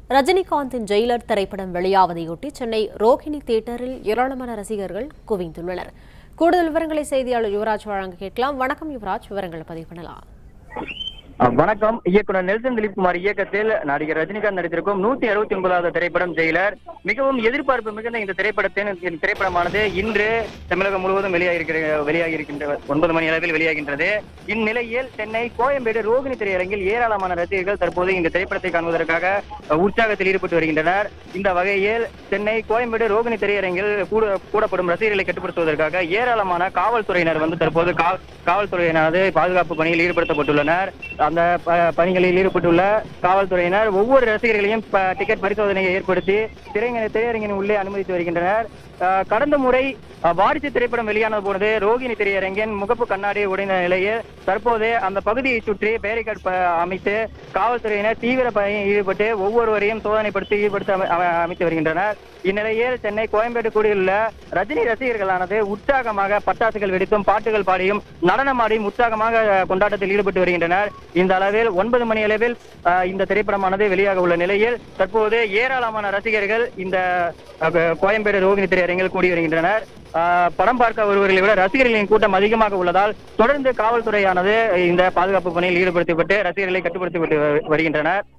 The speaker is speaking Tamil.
ரஜினிகாந்தின் ஜெயிலர் திரைப்படம் வெளியாவதையொட்டி சென்னை ரோஹிணி தியேட்டரில் ஏராளமான ரசிகர்கள் குவிந்துள்ளனர் கூடுதல் விவரங்களை செய்தியாளர் யுவராஜ் வழங்க கேட்கலாம் வணக்கம் யுவராஜ் விவரங்களை பதிவு பண்ணலாம் அஹ் வணக்கம் இயக்குனர் நெல்சன் திலீப்குமார் இயக்கத்தில் நடிகர் ரஜினிகாந்த் நடித்திருக்கும் நூத்தி அறுபத்தி ஒன்பதாவது திரைப்படம் ஜெயிலர் மிகவும் எதிர்பார்ப்பு மிகுந்த இந்த திரைப்படத்தின் இந்த திரைப்படமானது இன்று தமிழகம் முழுவதும் வெளியாகிருக்கிற வெளியாகி இருக்கின்ற ஒன்பது மணி அளவில் வெளியாகின்றது இந்நிலையில் சென்னை கோயம்பேடு ரோகிணி திரையரங்கில் ஏராளமான ரசிகர்கள் தற்போது இந்த திரைப்படத்தை காண்பதற்காக அஹ், உற்சாகத்தில் ஈடுபட்டு வருகின்றனர் இந்த வகையில் சென்னை கோயம்பேடு ரோகிணி திரையரங்கில் கூட கூடப்படும் ரசிகர்களை கட்டுப்படுத்துவதற்காக ஏராளமான காவல்துறையினர் வந்து தற்போது கா- காவல்துறையினரது பாதுகாப்பு பணியில் ஈடுபடுத்தப்பட்டுள்ளனர் அந்த ப- பணிகளில் ஈடுபட்டுள்ள காவல்துறையினர் ஒவ்வொரு ரசிகர்களையும் ப- டிக்கெட் பரிசோதனையை ஏற்படுத்தி திரையரங்க திரையரங்கின் உள்ளே அனுமதித்து வருகின்றனர் அஹ், கடந்த முறை அஹ், வாரிசு திரைப்படம் வெளியான பொழுது ரோகிணி திரையரங்கின் முகப்பு கண்ணாடி உடைந்த நிலையில் தற்போது அந்த பகுதியை சுற்றி பேரிகார்ட் ப- அமைத்து காவல்துறையினர் தீவிர பணியில் ஈடுபட்டு ஒவ்வொருவரையும் சோதனைப்படுத்தி ஈடுபடுத்த அமை- அமை- அமைத்து வருகின்றனர் இந்நிலையில் சென்னை கோயம்பேடு கூடியுள்ள ரஜினி ரசிகர்களானது உற்சாகமாக பட்டாசுகள் வெடித்தும் பாட்டுகள் பாடியும் நடனமாடியும் உற்சாகமாக அஹ், கொண்டாட்டத்தில் ஈடுபட்டு வருகின்றனர் இந்த அளவில் ஒன்பது மணி அளவில் அஹ், இந்த திரைப்படமானது வெளியாக உள்ள நிலையில் தற்போது ஏராளமான ரசிகர்கள் இந்த அஹ், கோயம்பேடு ரோகிணி திரையரங்கில் கூடி வருகின்றனர் அஹ், படம் பார்க்க வருவர்களை விட ரசிகர்களின் கூட்டம் அதிகமாக உள்ளதால் தொடர்ந்து காவல்துறையானது இந்த பாதுகாப்பு பணியில் ஈடுபடுத்தப்பட்டு ரசிகர்களை கட்டுப்படுத்தி விட்டு வருகின்றனர்